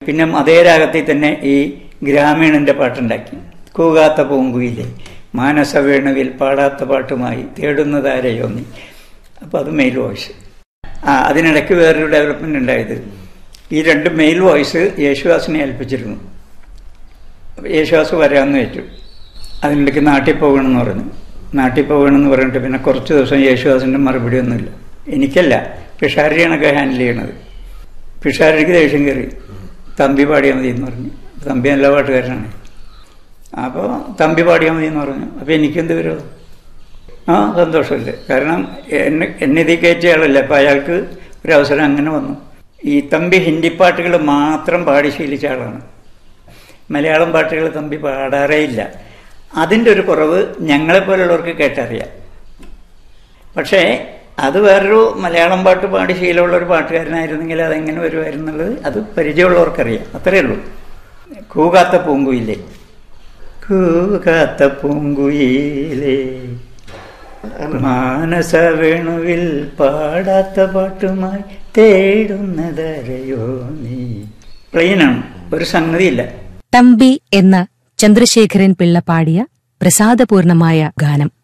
പിന്നെ അതേ രാഗത്തിൽ തന്നെ ഈ ഗ്രാമീണന്റെ പാട്ടുണ്ടാക്കി കൂകാത്ത പൂങ്കുയിലെ മാനസ വേണുവിൽ പാടാത്ത പാട്ടുമായി തേടുന്നതാരെയോ നീ അപ്പോൾ അത് മെയിൽ വോയിസ് ആ അതിനിടയ്ക്ക് വേറൊരു ഡെവലപ്മെന്റ് ഉണ്ടായത് ഈ രണ്ട് മെയിൽ വോയിസ് യേശുദാസിനെ ഏൽപ്പിച്ചിരുന്നു അപ്പോൾ യേശുദാസ് വരാമെന്ന് വെച്ചു അതിനിടയ്ക്ക് നാട്ടിൽ പോകണമെന്ന് പറഞ്ഞു നാട്ടിൽ പോകണമെന്ന് പറഞ്ഞിട്ട് പിന്നെ കുറച്ച് ദിവസം യേശുദാസിൻ്റെ മറുപടി ഒന്നുമില്ല എനിക്കല്ല പിഷാരിയാണൊക്കെ ഹാൻഡിൽ ചെയ്യണത് പിഷാരിക്ക് ദേഷ്യം കയറി തമ്പി പാടിയാൽ മതി എന്ന് പറഞ്ഞു തമ്പി നല്ല പാട്ടുകാരനാണ് അപ്പോൾ തമ്പി പാടിയാൽ മതി എന്ന് പറഞ്ഞു അപ്പോൾ എനിക്കെന്ത് വിരോധം ആ സന്തോഷമില്ല കാരണം എന്നെ എന്നെ ഇതിൽ കയറ്റിയ ആളല്ലേ അപ്പം അയാൾക്ക് ഒരു അവസരം അങ്ങനെ വന്നു ഈ തമ്പി ഹിന്ദി പാട്ടുകൾ മാത്രം പാടി ശീലിച്ച ആളാണ് മലയാളം പാട്ടുകൾ തമ്പി പാടാറേ ഇല്ല അതിൻ്റെ ഒരു കുറവ് ഞങ്ങളെപ്പോലുള്ളവർക്ക് കേട്ടറിയാം പക്ഷേ അത് വേറൊരു മലയാളം പാട്ട് പാടി ശീലമുള്ള ഒരു പാട്ടുകാരനായിരുന്നെങ്കിൽ അതെങ്ങനെ വരുമായിരുന്നുള്ളത് അത് പരിചയമുള്ളവർക്കറിയാം അത്രയേ ഉള്ളൂ കൂകാത്ത പൂങ്കുയിലേ കൂകാത്ത പൂങ്കുയിലേ മാനസ വേണുവിൽ പാടാത്ത പാട്ടുമായി തേടുന്നതരയോ നീ പ്ലെയിനാണ് ഒരു സംഗതിയില്ല തമ്പി എന്ന ചന്ദ്രശേഖരൻ പിള്ള പാടിയ പ്രസാദപൂർണമായ ഗാനം